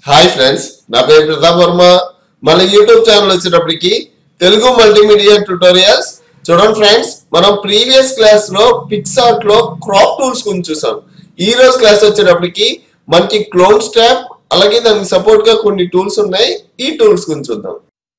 hi friends నా పేరు ప్రతాప్ వర్మ మన యూట్యూబ్ ఛానల్ వచ్చేటప్పటికి తెలుగు మల్టీమీడియా ట్యూటోరియల్స్ చూడండి ఫ్రెండ్స్ మనం ప్రీవియస్ క్లాస్ లో పిక్సార్ట్ లో క్రాప్ టూల్స్ గురించి చూసాం ఈ రోజు క్లాస్ వచ్చేటప్పటికి మనకి క్లోన్ స్టాప్ అలాగే దానికి సపోర్ట్ గా కొన్ని టూల్స్ ఉన్నాయి ఈ టూల్స్ గురించి చూద్దాం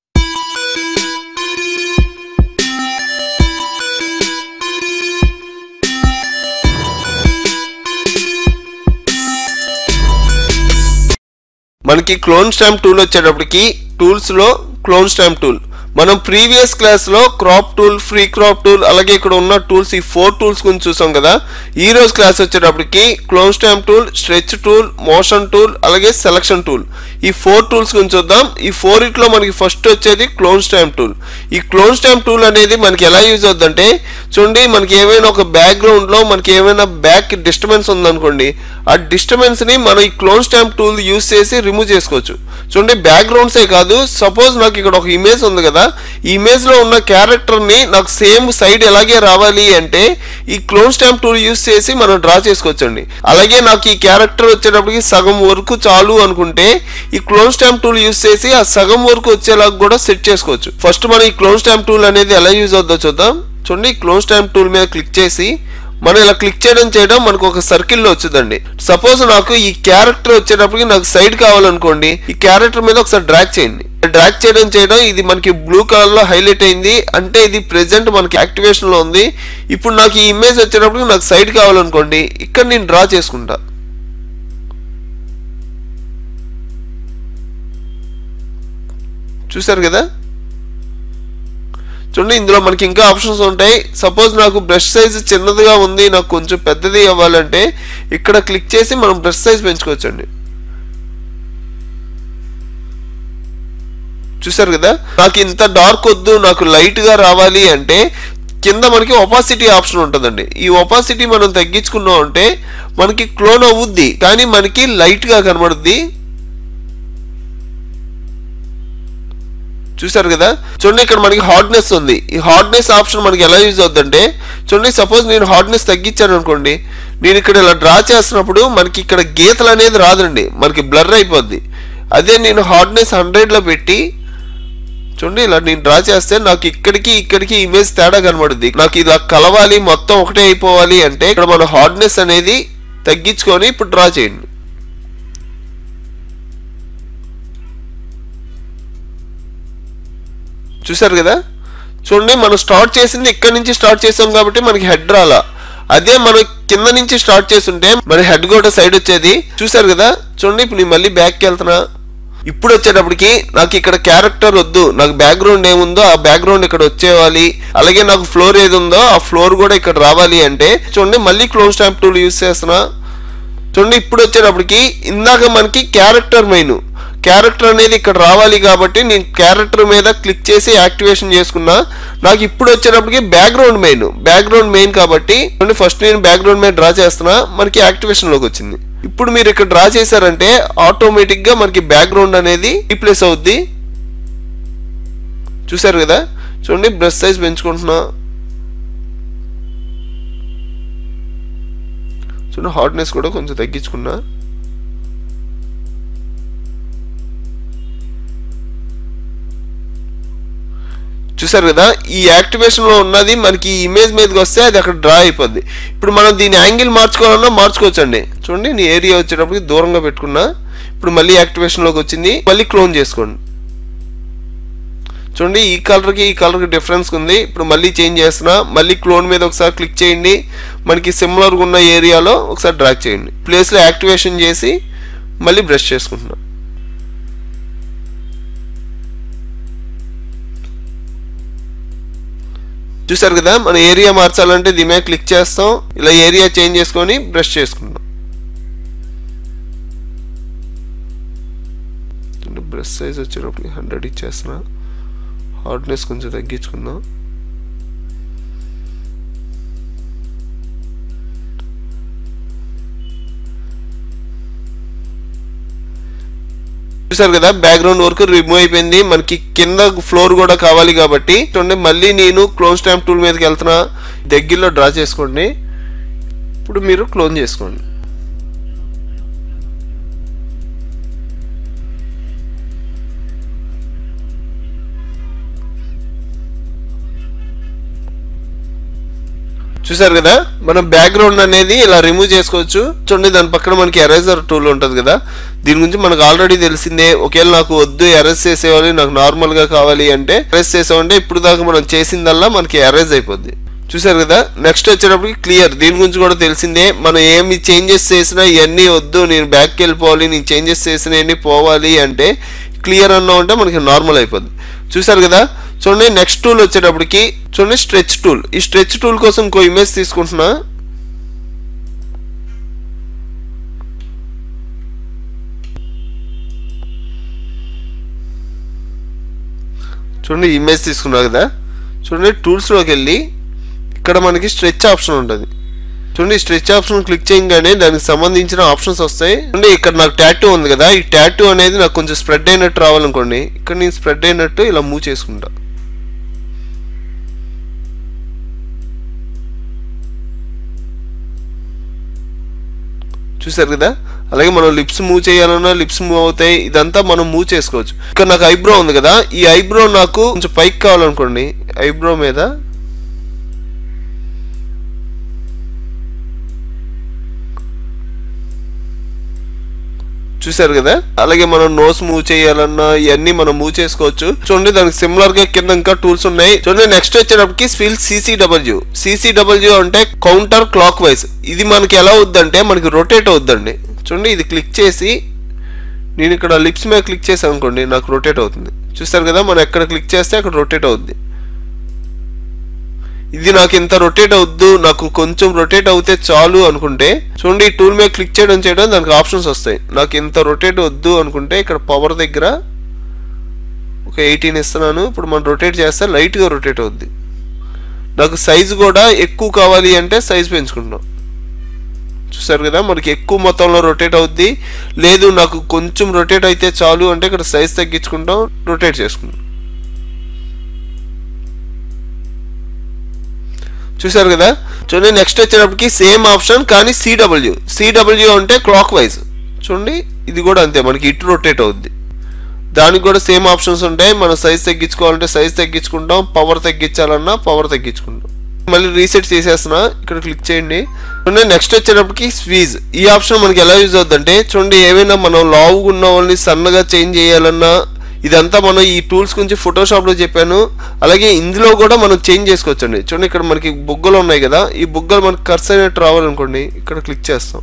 మనకి క్లోన్ స్టాంప్ టూల్ వచ్చేటప్పటికి టూల్స్ లో క్లోన్ స్టాంప్ టూల్ మనం ప్రీవియస్ క్లాస్ లో crop tool free crop tool అలాగే ఇక్కడ ఉన్న టూల్స్ ఈ ఫోర్ టూల్స్ గురించి చూసాం కదా ఈ రోజు క్లాస్ వచ్చేటప్పటికి clone stamp tool stretch tool motion tool అలాగే సెలక్షన్ టూల్ ఈ ఫోర్ టూల్స్ గురించి చూద్దాం ఈ ఫోర్ ఇట్లో మనకి ఫస్ట్ వచ్చేది క్లోన్ స్టాంప్ టూల్ ఈ క్లోన్ స్టాంప్ టూల్ అనేది మనకి ఎలా యూజ్ అవుతుందంటే చూడండి మనకి ఏమైనా ఒక బ్యాక్గ్రౌండ్ లో మనకి ఏమైనా బ్యాక్ డిస్టర్బెన్స్ ఉందనుకోండి ఆ డిస్టర్బెన్స్ ని మనం ఈ క్లోన్ స్టాంప్ టూల్ యూజ్ చేసి రిమూవ్ చేసుకోవచ్చు చూడండి బ్యాక్గ్రౌండ్సే కాదు సపోజ్ నాకు ఇక్కడ ఒక ఇమేజ్ ఉంది కదా ఈ ఇమేజ్ లో ఉన్న క్యారెక్టర్ ని నాకు సేమ్ సైడ్ ఎలాగే రావాలి అంటే ఈ క్లోన్ స్టాంప్ టూల్ యూజ్ చేసి మనం డ్రా చేసుకోవచ్చండి అలాగే నాకు ఈ క్యారెక్టర్ వచ్చేటప్పటికి సగం వరకు చాలు అనుకుంటే ఈ క్లోన్ స్టాంప్ టూల్ యూజ్ చేసి ఆ సగం వరకు వచ్చేలాగా కూడా సెట్ చేసుకోవచ్చు ఫస్ట్ మనం ఈ క్లోన్ స్టాంప్ టూల్ అనేది ఎలా యూజ్ అవుతుందో చూద్దాం చూడండి క్లోన్ స్టాంప్ టూల్ మీద క్లిక్ చేసి మనం ఇలా క్లిక్ చేయడం చేయడం మనకు ఒక సర్కిల్లో వచ్చిందండి సపోజ్ నాకు ఈ క్యారెక్టర్ వచ్చేటప్పటికి నాకు సైడ్ కావాలనుకోండి ఈ క్యారెక్టర్ మీద ఒకసారి డ్రాగ్ చేయండి డ్రాగ్ చేయడం చేయడం ఇది మనకి బ్లూ కలర్ లో హైలైట్ అయింది అంటే ఇది ప్రెసెంట్ మనకి యాక్టివేషన్ లో ఉంది ఇప్పుడు నాకు ఈ ఇమేజ్ వచ్చేటప్పటికి నాకు సైడ్ కావాలనుకోండి ఇక్కడ నేను డ్రా చేసుకుంటా చూసారు కదా చూడండి ఇందులో మనకి ఇంకా ఆప్షన్స్ ఉంటాయి సపోజ్ నాకు బ్రష్ సైజ్ చిన్నదిగా ఉంది నాకు కొంచెం పెద్దది అవ్వాలంటే ఇక్కడ క్లిక్ చేసి మనం బ్రష్ సైజ్ పెంచుకోవచ్చండి చూసారు కదా నాకు ఇంత డార్క్ వద్దు నాకు లైట్ గా రావాలి అంటే కింద మనకి ఒపాసిటీ ఆప్షన్ ఉంటుందండి ఈ ఒపాసిటీ మనం తగ్గించుకున్నాం అంటే మనకి క్లోన్ అవుద్ది కానీ మనకి లైట్ గా కనబడుద్ది చూసారు కదా చూడండి ఇక్కడ మనకి హార్డ్నెస్ ఉంది ఈ హార్డ్నెస్ ఆప్షన్ మనకి ఎలా యూజ్ అవుతుందంటే చూడండి సపోజ్ నేను హార్డ్నెస్ తగ్గించాను అనుకోండి నేను ఇక్కడ ఇలా డ్రా చేస్తున్నప్పుడు మనకి ఇక్కడ గీతలు అనేది రాదండి మనకి బ్లర్ అయిపోద్ది అదే నేను హార్డ్నెస్ హండ్రెడ్లో పెట్టి చూడండి ఇలా నేను డ్రా చేస్తే నాకు ఇక్కడికి ఇక్కడికి ఇమేజ్ తేడా కనబడుద్ది నాకు ఇలా కలవాలి మొత్తం ఒకటే అయిపోవాలి అంటే ఇక్కడ మన హార్డ్నెస్ అనేది తగ్గించుకొని ఇప్పుడు డ్రా చేయండి చూసారు కదా చూడండి మనం స్టార్ట్ చేసింది ఇక్కడ నుంచి స్టార్ట్ చేసాం కాబట్టి మనకి హెడ్ రాలా అదే మనం కింద నుంచి స్టార్ట్ చేస్తుంటే మన హెడ్ కూడా సైడ్ వచ్చేది చూసారు కదా చూడండి ఇప్పుడు నేను మళ్ళీ బ్యాక్కి వెళ్తున్నా ఇప్పుడు వచ్చేటప్పటికి నాకు ఇక్కడ క్యారెక్టర్ వద్దు నాకు బ్యాక్గ్రౌండ్ ఏముందో ఆ బ్యాక్గ్రౌండ్ ఇక్కడ వచ్చేవాలి అలాగే నాకు ఫ్లోర్ ఏది ఉందో ఆ ఫ్లోర్ కూడా ఇక్కడ రావాలి అంటే చూడండి మళ్ళీ క్లోన్ స్టాంప్ టూల్ యూస్ చేస్తున్నా చూడండి ఇప్పుడు వచ్చేటప్పటికి ఇందాక మనకి క్యారెక్టర్ మెయిన్ క్యారెక్టర్ అనేది ఇక్కడ రావాలి కాబట్టి నేను క్యారెక్టర్ మీద క్లిక్ చేసి యాక్టివేషన్ చేసుకున్నా నాకు ఇప్పుడు వచ్చేటప్పటికి బ్యాక్గ్రౌండ్ మెయిన్ బ్యాక్గ్రౌండ్ మెయిన్ కాబట్టి ఫస్ట్ నేను బ్యాక్గ్రౌండ్ మీద డ్రా చేస్తున్నా మనకి యాక్టివేషన్లోకి వచ్చింది ఇప్పుడు మీరు ఇక్కడ డ్రా చేశారంటే ఆటోమేటిక్గా మనకి బ్యాక్గ్రౌండ్ అనేది రీప్లేస్ అవుద్ది చూసారు కదా చూడండి బ్రష్ సైజ్ పెంచుకుంటున్నా చూడండి హార్డ్నెస్ కూడా కొంచెం తగ్గించుకున్నా చూసారు కదా ఈ యాక్టివేషన్లో ఉన్నది మనకి ఈ ఇమేజ్ మీదకి వస్తే అది అక్కడ డ్రా అయిపోద్ది ఇప్పుడు మనం దీని యాంగిల్ మార్చుకోవాలన్నా మార్చుకోవచ్చండి చూడండి నేను ఏరియా వచ్చేటప్పటికి దూరంగా పెట్టుకున్నా ఇప్పుడు మళ్ళీ యాక్టివేషన్లోకి వచ్చింది మళ్ళీ క్లోన్ చేసుకోండి చూడండి ఈ కలర్కి ఈ కలర్కి డిఫరెన్స్ ఉంది ఇప్పుడు మళ్ళీ చేంజ్ చేస్తున్నా మళ్ళీ క్లోన్ మీద ఒకసారి క్లిక్ చేయండి మనకి సిమిలర్గా ఉన్న ఏరియాలో ఒకసారి డ్రాక్ చేయండి ప్లేస్లో యాక్టివేషన్ చేసి మళ్ళీ బ్రష్ చేసుకుంటున్నా చూసారు కదా మన ఏరియా మార్చాలంటే దీని మీద క్లిక్ చేస్తాం ఇలా ఏరియా చేంజ్ చేసుకొని బ్రష్ చేసుకుంటాం బ్రష్ సైజ్ వచ్చేటప్పటికి హండ్రెడ్ ఇచ్చేస్తున్నా హార్డ్నెస్ కొంచెం తగ్గించుకుందాం చూసారు కదా బ్యాక్గ్రౌండ్ వర్క్ రిమూవ్ అయిపోయింది మనకి కింద ఫ్లోర్ కూడా కావాలి కాబట్టి చూడండి మళ్ళీ నేను క్లోన్ స్టాంప్ టూల్ మీదకి వెళ్తున్నా దగ్గరలో డ్రా చేసుకోండి ఇప్పుడు మీరు క్లోన్ చేసుకోండి చూసారు కదా మనం బ్యాక్గ్రౌండ్ అనేది ఇలా రిమూవ్ చేసుకోవచ్చు చూడండి దాని పక్కన మనకి ఎరేజర్ టూల్ ఉంటుంది కదా దీని గురించి మనకు ఆల్రెడీ తెలిసిందే ఒకవేళ నాకు వద్దు ఎరేజ్ చేసేవాలి నాకు నార్మల్ గా కావాలి అంటే ఎరేజ్ చేసామంటే ఇప్పుడు దాకా మనం చేసిందల్లా మనకి ఎరేజ్ అయిపోద్ది చూసారు కదా నెక్స్ట్ వచ్చేటప్పటికి క్లియర్ దీని గురించి కూడా తెలిసిందే మనం ఏమి చేంజెస్ చేసినా ఇవన్నీ వద్దు నేను బ్యాక్కి వెళ్ళిపోవాలి నేను చేంజెస్ చేసినవన్నీ పోవాలి అంటే క్లియర్ అన్నా ఉంటే మనకి నార్మల్ అయిపోద్ది చూసారు కదా చూడండి నెక్స్ట్ టూల్ వచ్చేటప్పటికి చూడండి స్ట్రెచ్ టూల్ ఈ స్ట్రెచ్ టూల్ కోసం ఇంకో ఇమేజ్ తీసుకుంటున్నా చూడండి ఇమేజ్ తీసుకున్నా కదా చూడండి టూల్స్లోకి వెళ్ళి ఇక్కడ మనకి స్ట్రెచ్ ఆప్షన్ ఉంటుంది చూడండి స్ట్రెచ్ ఆప్షన్ క్లిక్ చేయగానే దానికి సంబంధించిన ఆప్షన్స్ వస్తాయి చూడండి ఇక్కడ నాకు టాటూ ఉంది కదా ఈ టాటూ అనేది నాకు కొంచెం స్ప్రెడ్ అయినట్టు రావాలనుకోండి ఇక్కడ నేను స్ప్రెడ్ అయినట్టు ఇలా మూవ్ చేసుకుంటా చూసారు కదా అలాగే మనం లిప్స్ మూవ్ చేయాలన్నా లిప్స్ మూవ్ అవుతాయి ఇదంతా మనం మూవ్ చేసుకోవచ్చు ఇక్కడ నాకు ఐబ్రో ఉంది కదా ఈ ఐబ్రో నాకు కొంచెం పైకి కావాలనుకోండి ఐబ్రో మీద చూసారు కదా అలాగే మనం నోస్ మూవ్ చేయాలన్నా ఇవన్నీ మనం మూవ్ చేసుకోవచ్చు చూడండి దానికి సిమిలర్ గా కింద ఇంకా టూల్స్ ఉన్నాయి చూడండి నెక్స్ట్ వచ్చేటప్పటికి స్పిల్ సిసిడబ్ల్యూ సిసిడబ్ల్యూ అంటే కౌంటర్ క్లాక్ వైజ్ ఇది మనకి ఎలా అవుద్దంటే మనకి రొటేట్ అవుద్దండి చూడండి ఇది క్లిక్ చేసి నేను ఇక్కడ లిప్స్ మీద క్లిక్ చేసాను అనుకోండి నాకు రొటేట్ అవుతుంది చూస్తారు కదా మనం ఎక్కడ క్లిక్ చేస్తే అక్కడ రొటేట్ అవుద్ది ఇది నాకు ఇంత రొటేట్ అవద్దు నాకు కొంచెం రొటేట్ అవుతే చాలు అనుకుంటే చూడండి ఈ టూల్ మీద క్లిక్ చేయడం చేయడం దానికి ఆప్షన్స్ వస్తాయి నాకు ఇంత రొటేట్ వద్దు అనుకుంటే ఇక్కడ పవర్ దగ్గర ఒక ఎయిటీన్ ఇస్తున్నాను ఇప్పుడు మనం రొటేట్ చేస్తే లైట్గా రొటేట్ అవుద్ది నాకు సైజు కూడా ఎక్కువ కావాలి అంటే సైజ్ పెంచుకుంటాం చూసారు కదా మనకి ఎక్కువ మొత్తంలో రొటేట్ అవుద్ది లేదు నాకు కొంచెం రొటేట్ అయితే చాలు అంటే ఇక్కడ సైజ్ తగ్గించుకుంటాం రొటేట్ చేసుకుంటాం చూసారు కదా చూడండి నెక్స్ట్ వచ్చేటప్పటికి సేమ్ ఆప్షన్ కానీ సిడబ్ల్యూ సిడబ్ల్యూ అంటే క్లాక్ వైజ్ చూడండి ఇది కూడా అంతే మనకి ఇటు రొటేట్ అవుద్ది దానికి కూడా సేమ్ ఆప్షన్స్ ఉంటాయి మనం సైజ్ తగ్గించుకోవాలంటే సైజ్ తగ్గించుకుంటాం పవర్ తగ్గించాలన్నా పవర్ తగ్గించుకుంటాం మళ్ళీ రీసెట్ చేసేస్తున్నా ఇక్కడ క్లిక్ చేయండి చూడండి నెక్స్ట్ వచ్చేటప్పటికి స్వీజ్ ఈ ఆప్షన్ మనకి ఎలా యూజ్ అవుతుందంటే చూడండి ఏమైనా మనం లావుగా ఉన్న వాళ్ళని సన్నగా చేంజ్ చేయాలన్నా ఇదంతా మనం ఈ టూల్స్ గురించి ఫోటోషాప్లో చెప్పాను అలాగే ఇందులో కూడా మనం చేంజ్ చేసుకోవచ్చండి చూడండి ఇక్కడ మనకి బుగ్గలు ఉన్నాయి కదా ఈ బుగ్గలు మనకి కర్స్ అయినట్టు రావాలనుకోండి ఇక్కడ క్లిక్ చేస్తాం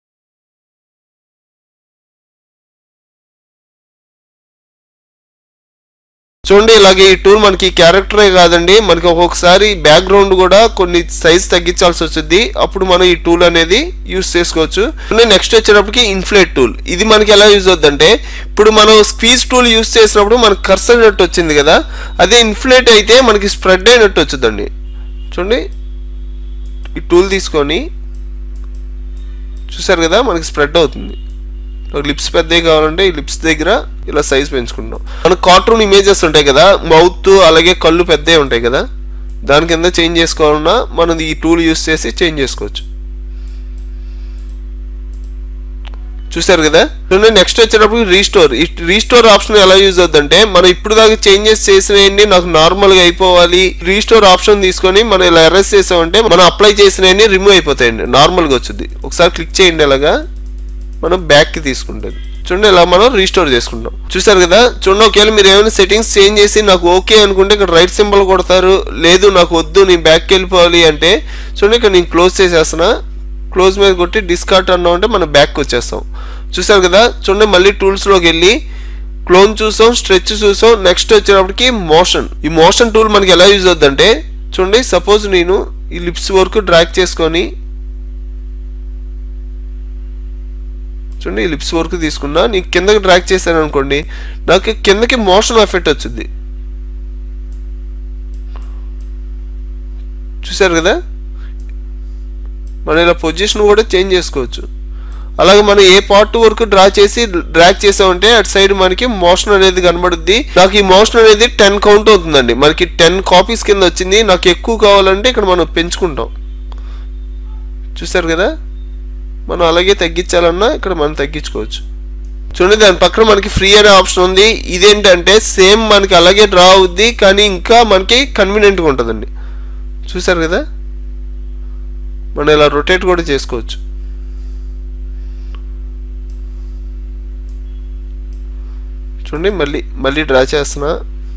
చూడండి ఇలాగే ఈ టూల్ మనకి క్యారెక్టరే కాదండి మనకి ఒక్కొక్కసారి బ్యాక్గ్రౌండ్ కూడా కొన్ని సైజ్ తగ్గించాల్సి వచ్చింది అప్పుడు మనం ఈ టూల్ అనేది యూస్ చేసుకోవచ్చు నెక్స్ట్ వచ్చేటప్పటికి ఇన్ఫ్లేట్ టూల్ ఇది మనకి ఎలా యూజ్ అవుతుందంటే ఇప్పుడు మనం స్క్వీజ్ టూల్ యూస్ చేసినప్పుడు మనకి కర్స్ అయినట్టు వచ్చింది కదా అదే ఇన్ఫ్లేట్ అయితే మనకి స్ప్రెడ్ అయినట్టు వచ్చిందండి చూడండి ఈ టూల్ తీసుకొని చూసారు కదా మనకి స్ప్రెడ్ అవుతుంది లిప్స్ పెద్దవి కావాలంటే ఈ లిప్స్ దగ్గర ఇలా సైజ్ పెంచుకుంటాం మనకు కార్టూన్ ఇమేజెస్ ఉంటాయి కదా మౌత్ అలాగే కళ్ళు పెద్దవి ఉంటాయి కదా దాని కింద చేంజ్ చేసుకోవాలన్నా మనం ఈ టూల్ యూస్ చేసి చేంజ్ చేసుకోవచ్చు చూసారు కదా చూడండి నెక్స్ట్ వచ్చేటప్పుడు రీస్టోర్ ఈ రీస్టోర్ ఆప్షన్ ఎలా యూజ్ అవుతుందంటే మనం ఇప్పుడు దాకా చేంజెస్ చేసినవన్నీ నాకు నార్మల్ గా అయిపోవాలి రీస్టోర్ ఆప్షన్ తీసుకొని మనం ఇలా అరెస్ట్ చేసామంటే మనం అప్లై చేసినవన్నీ రిమూవ్ అయిపోతాయండి నార్మల్ గా వచ్చింది ఒకసారి క్లిక్ చేయండి అలాగా మనం బ్యాక్ కి తీసుకుంటుంది చూడండి ఇలా మనం రీస్టోర్ చేసుకుంటాం చూసారు కదా చూడండి ఒకవేళ మీరు ఏమైనా సెట్టింగ్స్ చేంజ్ చేసి నాకు ఓకే అనుకుంటే ఇక్కడ రైట్ సింబల్ కొడతారు లేదు నాకు వద్దు నేను బ్యాక్కి వెళ్ళిపోవాలి అంటే చూడండి ఇక్కడ నేను క్లోజ్ చేసేస్తున్నా క్లోజ్ మీద కొట్టి డిస్కార్ట్ అన్నాం అంటే మనం బ్యాక్ వచ్చేస్తాం చూసారు కదా చూడండి మళ్ళీ టూల్స్లోకి వెళ్ళి క్లోన్ చూసాం స్ట్రెచ్ చూసాం నెక్స్ట్ వచ్చేటప్పటికి మోషన్ ఈ మోషన్ టూల్ మనకి ఎలా యూజ్ అవుతుందంటే చూడండి సపోజ్ నేను ఈ లిప్స్ వరకు డ్రాక్ చేసుకొని చూడండి ఈ లిప్స్ వరకు తీసుకున్నా నేను కిందకి డ్రాక్ చేశాను అనుకోండి నాకు కిందకి మోషన్ ఎఫెక్ట్ వచ్చింది చూసారు కదా మనం ఇలా పొజిషన్ కూడా చేంజ్ చేసుకోవచ్చు అలాగే మనం ఏ పార్ట్ వరకు డ్రా చేసి డ్రాక్ చేసామంటే అటు సైడ్ మనకి మోషన్ అనేది కనబడుద్ది నాకు ఈ మోషన్ అనేది టెన్ కౌంట్ అవుతుందండి మనకి టెన్ కాపీస్ కింద వచ్చింది నాకు ఎక్కువ కావాలంటే ఇక్కడ మనం పెంచుకుంటాం చూసారు కదా మనం అలాగే తగ్గించాలన్నా ఇక్కడ మనం తగ్గించుకోవచ్చు చూడండి దాని పక్కన మనకి ఫ్రీ అనే ఆప్షన్ ఉంది ఇదేంటంటే సేమ్ మనకి అలాగే డ్రా అవుద్ది కానీ ఇంకా మనకి కన్వీనియంట్గా ఉంటుందండి చూసారు కదా మనం ఇలా రొటేట్ కూడా చేసుకోవచ్చు చూడండి మళ్ళీ మళ్ళీ డ్రా చేస్తున్నా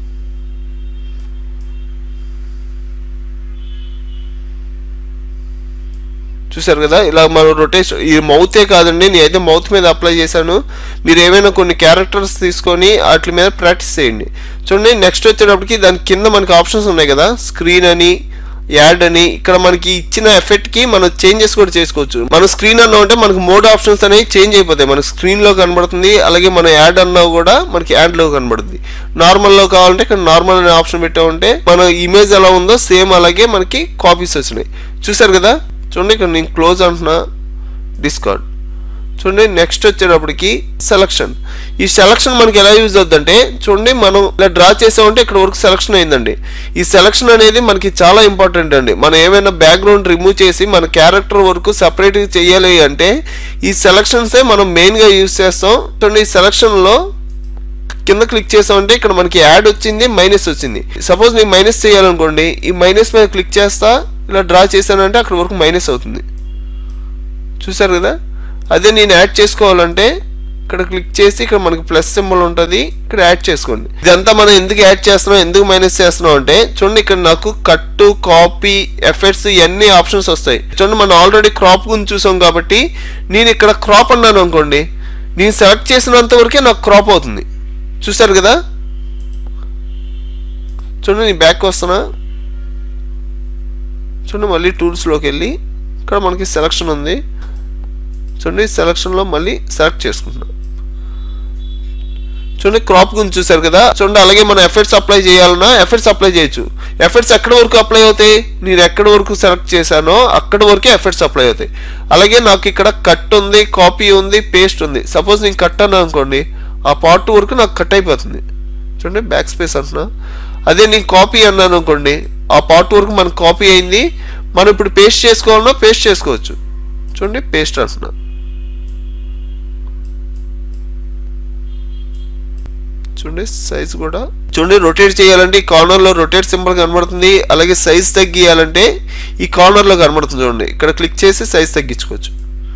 చూసారు కదా ఇలా మనం రొటేషన్ ఈ మౌతే కాదండి నేనైతే మౌత్ మీద అప్లై చేశాను మీరు ఏమైనా కొన్ని క్యారెక్టర్స్ తీసుకొని వాటి మీద ప్రాక్టీస్ చేయండి చూడండి నెక్స్ట్ వచ్చేటప్పటికి దాని కింద మనకి ఆప్షన్స్ ఉన్నాయి కదా స్క్రీన్ అని యాడ్ అని ఇక్కడ మనకి ఇచ్చిన ఎఫెక్ట్ కి మనం చేంజెస్ కూడా చేసుకోవచ్చు మన స్క్రీన్ అన్నా ఉంటే మనకి మోడ్ ఆప్షన్స్ అనేవి చేంజ్ అయిపోతాయి మనకి స్క్రీన్ లో కనబడుతుంది అలాగే మన యాడ్ అన్నా కూడా మనకి యాడ్ లో కనబడుతుంది నార్మల్ లో కావాలంటే ఇక్కడ నార్మల్ అనే ఆప్షన్ పెట్టామంటే మన ఇమేజ్ ఎలా ఉందో సేమ్ అలాగే మనకి కాపీస్ వచ్చినాయి చూసారు కదా చూడండి ఇక్కడ నేను క్లోజ్ అంటున్నా డిస్కార్డ్ చూడండి నెక్స్ట్ వచ్చేటప్పటికి సెలక్షన్ ఈ సెలక్షన్ మనకి ఎలా యూజ్ అవుతుందంటే చూడండి మనం ఇలా డ్రా చేసామంటే ఇక్కడ వరకు సెలక్షన్ అయిందండి ఈ సెలక్షన్ అనేది మనకి చాలా ఇంపార్టెంట్ అండి మనం ఏమైనా బ్యాక్గ్రౌండ్ రిమూవ్ చేసి మన క్యారెక్టర్ వరకు సపరేట్గా చేయాలి అంటే ఈ సెలక్షన్సే మనం మెయిన్గా యూజ్ చేస్తాం చూడండి ఈ సెలక్షన్లో కింద క్లిక్ చేసామంటే ఇక్కడ మనకి యాడ్ వచ్చింది మైనస్ వచ్చింది సపోజ్ నేను మైనస్ చేయాలనుకోండి ఈ మైనస్ మీద క్లిక్ చేస్తా ఇలా డ్రా చేశానంటే అక్కడ వరకు మైనస్ అవుతుంది చూసారు కదా అదే నేను యాడ్ చేసుకోవాలంటే ఇక్కడ క్లిక్ చేసి ఇక్కడ మనకి ప్లస్ సింబల్ ఉంటుంది ఇక్కడ యాడ్ చేసుకోండి ఇదంతా మనం ఎందుకు యాడ్ చేస్తున్నాం ఎందుకు మైనస్ చేస్తున్నాం అంటే చూడండి ఇక్కడ నాకు కట్ కాపీ ఎఫెక్ట్స్ ఇవన్నీ ఆప్షన్స్ వస్తాయి చూడండి మనం ఆల్రెడీ క్రాప్ గురించి చూసాం కాబట్టి నేను ఇక్కడ క్రాప్ అన్నాను అనుకోండి నేను సెలెక్ట్ చేసినంత వరకే నాకు క్రాప్ అవుతుంది చూసారు కదా చూడండి నేను బ్యాక్ వస్తున్నా చూడండి మళ్ళీ టూల్స్లోకి వెళ్ళి ఇక్కడ మనకి సెలక్షన్ ఉంది చూడండి సెలక్షన్లో మళ్ళీ సెలెక్ట్ చేసుకుంటున్నాం చూడండి క్రాప్ గురించి చూసారు కదా చూడండి అలాగే మనం ఎఫెక్ట్స్ అప్లై చేయాలన్నా ఎఫెక్ట్స్ అప్లై చేయొచ్చు ఎఫెక్ట్స్ ఎక్కడ వరకు అప్లై అవుతాయి నేను ఎక్కడ వరకు సెలెక్ట్ చేశానో అక్కడ వరకే ఎఫెక్ట్స్ అప్లై అవుతాయి అలాగే నాకు ఇక్కడ కట్ ఉంది కాపీ ఉంది పేస్ట్ ఉంది సపోజ్ నేను కట్ అన్నా అనుకోండి ఆ పార్ట్ వరకు నాకు కట్ అయిపోతుంది చూడండి బ్యాక్ స్పేస్ అంటున్నా అదే నేను కాపీ అన్నాను అనుకోండి ఆ పార్ట్ వరకు మనకు కాపీ అయింది మనం ఇప్పుడు పేస్ట్ చేసుకోవాలన్నా పేస్ట్ చేసుకోవచ్చు చూడండి పేస్ట్ అంటున్నా చూడండి సైజ్ కూడా చూడండి రొటేట్ చేయాలంటే ఈ కార్నర్లో రొటేట్ సింబల్ కనబడుతుంది అలాగే సైజ్ తగ్గియాలంటే ఈ కార్నర్లో కనబడుతుంది చూడండి ఇక్కడ క్లిక్ చేసి సైజ్ తగ్గించుకోవచ్చు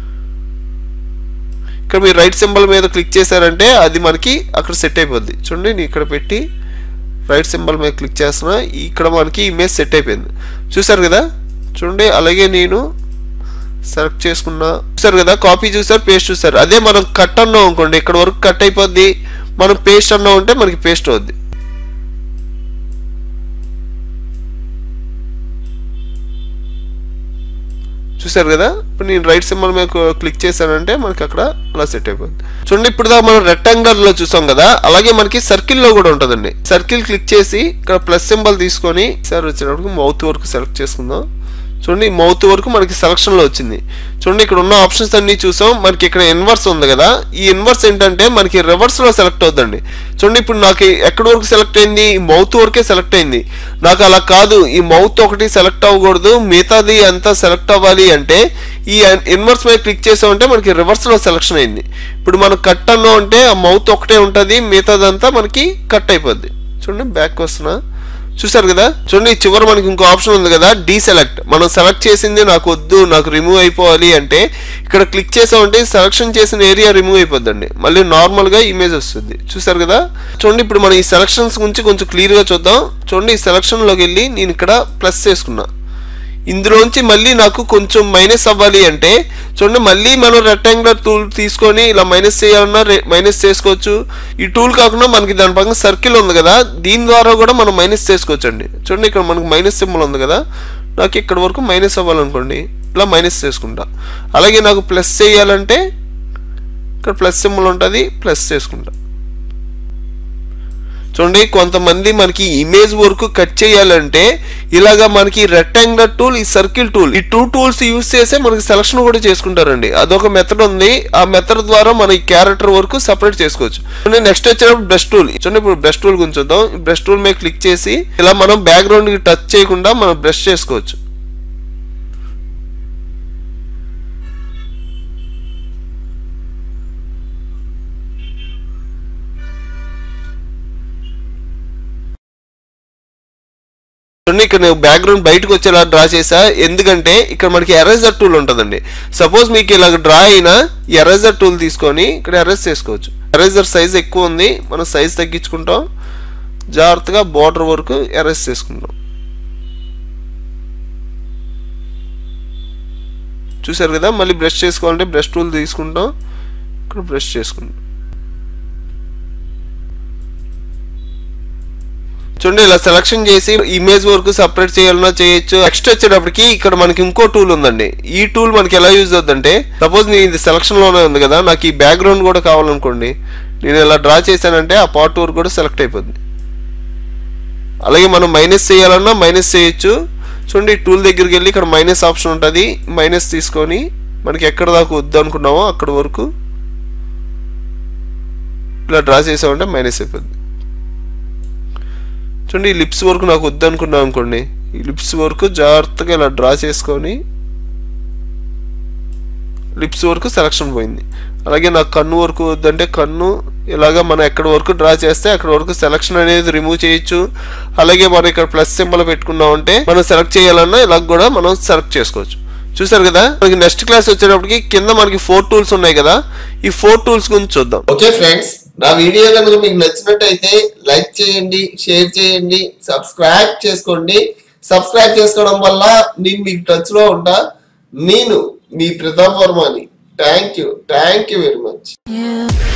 ఇక్కడ మీరు రైట్ సింబల్ మీద క్లిక్ చేశారంటే అది మనకి అక్కడ సెట్ అయిపోద్ది చూడండి నేను ఇక్కడ పెట్టి రైట్ సింబల్ మీద క్లిక్ చేస్తున్నా ఇక్కడ మనకి ఇమేజ్ సెట్ అయిపోయింది చూసారు కదా చూడండి అలాగే నేను సెలెక్ట్ చేసుకున్నా చూసారు కదా కాపీ చూసారు పేస్ట్ చూసారు అదే మనం కట్ అన్నాం అనుకోండి ఇక్కడ వరకు కట్ అయిపోద్ది మనం పేస్ట్ అన్నాం అంటే మనకి పేస్ట్ అవుద్ది చూసారు కదా ఇప్పుడు నేను రైట్ సింబల్ మీద క్లిక్ చేశానంటే మనకి అక్కడ అలా సెట్ అయిపోతుంది చూడండి ఇప్పుడు దాకా మనం రెక్టాంగులర్ లో చూసాం కదా అలాగే మనకి సర్కిల్ లో కూడా ఉంటుందండి సర్కిల్ క్లిక్ చేసి ఇక్కడ ప్లస్ సింబల్ తీసుకొని సార్ వచ్చేటప్పటికి మౌత్ వరకు సెలెక్ట్ చేసుకుందాం చూడండి మౌత్ వరకు మనకి సెలక్షన్లో వచ్చింది చూడండి ఇక్కడ ఉన్న ఆప్షన్స్ అన్ని చూసాం మనకి ఇక్కడ ఇన్వర్స్ ఉంది కదా ఈ ఇన్వర్స్ ఏంటంటే మనకి రివర్స్లో సెలెక్ట్ అవుతుందండి చూడండి ఇప్పుడు నాకు ఎక్కడి వరకు సెలెక్ట్ అయింది ఈ మౌత్ వరకే సెలెక్ట్ అయింది నాకు అలా కాదు ఈ మౌత్ ఒకటి సెలెక్ట్ అవ్వకూడదు మిగతాది అంతా సెలెక్ట్ అవ్వాలి అంటే ఈ ఇన్వర్స్ మీద క్లిక్ చేసామంటే మనకి రివర్స్లో సెలెక్షన్ అయింది ఇప్పుడు మనం కట్ అన్నాం అంటే ఆ మౌత్ ఒకటే ఉంటుంది మిగతాదంతా మనకి కట్ అయిపోద్ది చూడండి బ్యాక్ వస్తున్నా చూసారు కదా చూడండి ఈ చివరి మనకి ఇంకో ఆప్షన్ ఉంది కదా డీసెలెక్ట్ మనం సెలెక్ట్ చేసింది నాకు వద్దు నాకు రిమూవ్ అయిపోవాలి అంటే ఇక్కడ క్లిక్ చేసామంటే సెలక్షన్ చేసిన ఏరియా రిమూవ్ అయిపోద్దండి మళ్ళీ నార్మల్గా ఇమేజ్ వస్తుంది చూసారు కదా చూడండి ఇప్పుడు మనం ఈ సెలక్షన్స్ గురించి కొంచెం క్లియర్గా చూద్దాం చూడండి ఈ సెలక్షన్లోకి వెళ్ళి నేను ఇక్కడ ప్లస్ చేసుకున్నా ఇందులోంచి మళ్ళీ నాకు కొంచెం మైనస్ అవ్వాలి అంటే చూడండి మళ్ళీ మనం రెక్టాంగులర్ టూల్ తీసుకొని ఇలా మైనస్ చేయాలన్నా మైనస్ చేసుకోవచ్చు ఈ టూల్ కాకుండా మనకి దాని పక్కన సర్కిల్ ఉంది కదా దీని ద్వారా కూడా మనం మైనస్ చేసుకోవచ్చు అండి చూడండి ఇక్కడ మనకు మైనస్ సింబల్ ఉంది కదా నాకు ఇక్కడ వరకు మైనస్ అవ్వాలనుకోండి ఇలా మైనస్ చేసుకుంటా అలాగే నాకు ప్లస్ చేయాలంటే ఇక్కడ ప్లస్ సింబల్ ఉంటుంది ప్లస్ చేసుకుంటా చూడండి కొంతమంది మనకి ఇమేజ్ వరకు కట్ చేయాలంటే ఇలాగా మనకి రెక్టాంగులర్ టూల్ ఈ సర్కిల్ టూల్ ఈ టూ టూల్స్ యూస్ చేసే మనకి సెలక్షన్ కూడా చేసుకుంటారండి అదొక మెథడ్ ఉంది ఆ మెథడ్ ద్వారా మన ఈ క్యారెక్టర్ వరకు సపరేట్ చేసుకోవచ్చు నెక్స్ట్ వచ్చేటప్పుడు బ్రష్ టూల్ చూడండి ఇప్పుడు బ్రష్ టూల్ గురించి చూద్దాం బ్రష్ టూల్ మీద క్లిక్ చేసి ఇలా మనం బ్యాక్గ్రౌండ్ కి టచ్ చేయకుండా మనం బ్రష్ చేసుకోవచ్చు చూడండి ఇక్కడ నేను బ్యాక్గ్రౌండ్ బయటకు వచ్చేలా డ్రా చేసా ఎందుకంటే ఇక్కడ మనకి ఎరేజర్ టూల్ ఉంటుందండి సపోజ్ మీకు ఇలా డ్రా అయినా ఎరేజర్ టూల్ తీసుకొని ఇక్కడ ఎరేజ్ చేసుకోవచ్చు ఎరేజర్ సైజ్ ఎక్కువ ఉంది మనం సైజ్ తగ్గించుకుంటాం జాగ్రత్తగా బార్డర్ వరకు ఎరేజ్ చేసుకుంటాం చూసారు కదా మళ్ళీ బ్రష్ చేసుకోవాలంటే బ్రష్ టూల్ తీసుకుంటాం ఇక్కడ బ్రష్ చేసుకుంటాం చూడండి ఇలా సెలక్షన్ చేసి ఇమేజ్ వరకు సపరేట్ చేయాలన్నా చేయొచ్చు నెక్స్ట్ వచ్చేటప్పటికి ఇక్కడ మనకి ఇంకో టూల్ ఉందండి ఈ టూల్ మనకి ఎలా యూజ్ అవుతుందంటే సపోజ్ నేను ఇది సెలక్షన్ లోనే ఉంది కదా నాకు ఈ బ్యాక్గ్రౌండ్ కూడా కావాలనుకోండి నేను ఇలా డ్రా చేశానంటే ఆ పార్ట్ వరకు కూడా సెలెక్ట్ అయిపోద్ది అలాగే మనం మైనస్ చేయాలన్నా మైనస్ చేయొచ్చు చూడండి ఈ టూల్ దగ్గరికి వెళ్ళి ఇక్కడ మైనస్ ఆప్షన్ ఉంటుంది మైనస్ తీసుకొని మనకి ఎక్కడ దాకా వద్దు అనుకున్నామో అక్కడ వరకు ఇలా డ్రా చేసామంటే మైనస్ అయిపోద్ది చూడండి ఈ లిప్స్ వరకు నాకు వద్దు అనుకున్నాం అనుకోండి ఈ లిప్స్ వరకు జాగ్రత్తగా ఇలా డ్రా చేసుకొని లిప్స్ వరకు సెలక్షన్ పోయింది అలాగే నాకు కన్ను వరకు వద్దంటే కన్ను ఇలాగా మనం ఎక్కడ వరకు డ్రా చేస్తే అక్కడ వరకు సెలక్షన్ అనేది రిమూవ్ చేయొచ్చు అలాగే మనం ఇక్కడ ప్లస్ సింబల్ పెట్టుకున్నామంటే మనం సెలెక్ట్ చేయాలన్నా ఇలా కూడా మనం సెలెక్ట్ చేసుకోవచ్చు చూసారు కదా మనకి నెక్స్ట్ క్లాస్ వచ్చేటప్పటికి కింద మనకి ఫోర్ టూల్స్ ఉన్నాయి కదా ఈ ఫోర్ టూల్స్ గురించి చూద్దాం ఓకే ఫ్రెండ్స్ నా వీడియో కనుక మీకు నచ్చినట్టయితే లైక్ చేయండి షేర్ చేయండి సబ్స్క్రైబ్ చేసుకోండి సబ్స్క్రైబ్ చేసుకోవడం వల్ల నేను మీకు టచ్ లో ఉంటా నేను మీ ప్రతాప్ వర్మని thank you thank you very much You